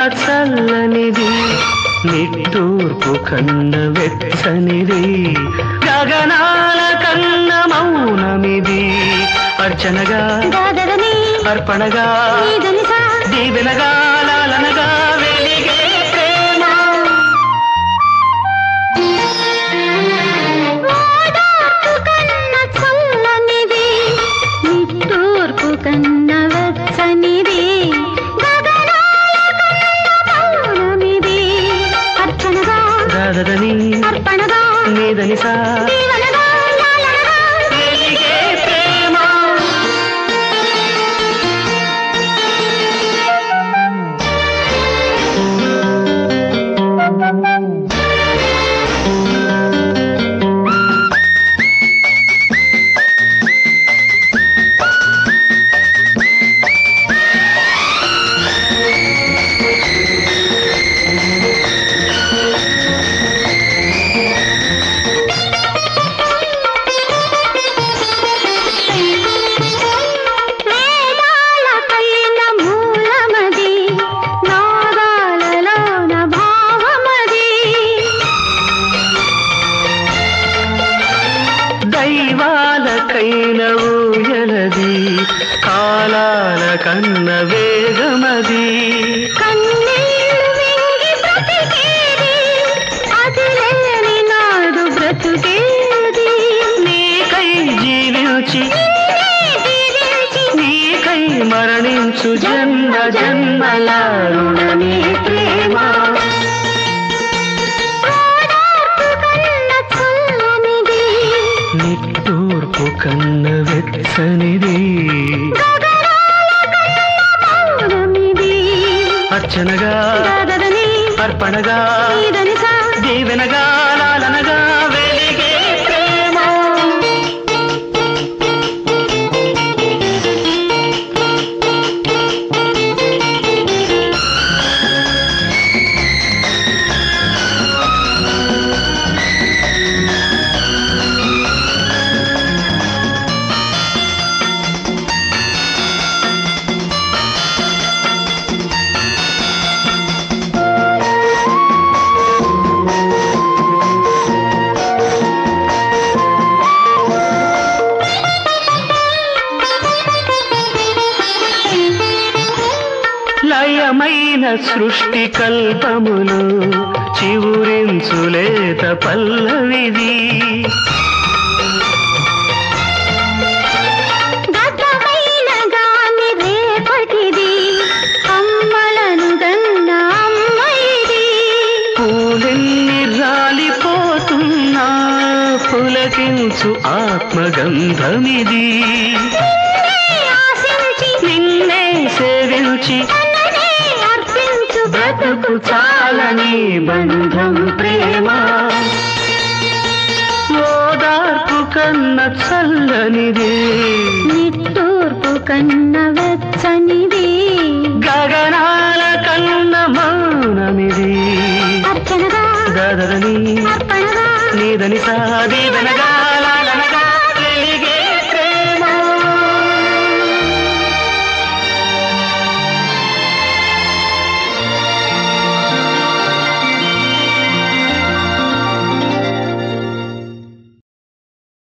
చల్లనిది నిట్టూర్పు కన్న వెచ్చనిది గగనాల కన్న మౌనమిది అర్చనగా దాదరని అర్పణగా నీదని సా దీవెనగా లాలనగా వెలిగే ప్రేమ ఓదార్పు కన్న చల్లనిది నిట్టూర్పు కన్న వెచ్చనిది గగనాల కన్న మౌనమిది అర్చనగా దాదరని అర్పణగా నీదని సా దీవెనగా లాలనగా వెలిగే ప్రేమ వేదాలకైన మూలమది నాదాలలోన భావమది దైవాలకైన ఊయలది కాలాల కన్న వేగమది కన్నీళ్ళు మింగి బ్రతికేది అది లేని నాడు బ్రతుకేది నీకై జీవించి నిన్నే దీవించి నీకై మరణించు జన్మ జన్మల రుణమే ప్రేమ ఓదార్పు కన్న చల్లనిది నిట్టూర్పు కన్న వెచ్చనిది గగనాల కన్న మౌనమిది అర్చనగా దాదరని అర్పణగా నీదని సా దీవెనగా లాలనగా వెలిగే ప్రేమ లయమైన సృష్టి కల్పములు చివురించులేత పల్లవిది గతమైన గాని రేపటిది అమ్మలను గన్న అమ్మైది పూలెన్ని రాలిపోతున్నా పులకించు ఆత్మగంధమిది ఆశించి నిన్నే సేవించి తననే అర్పించు బ్రతుకు చాలని బంధం ప్రేమ ఓదార్పు కన్న చల్లనిది నిట్టూర్పు కన్న వెచ్చనిది గగనాల కన్న మౌనమిది అర్చనగా గదరని అర్పణగా నీదని సాదీవెనగా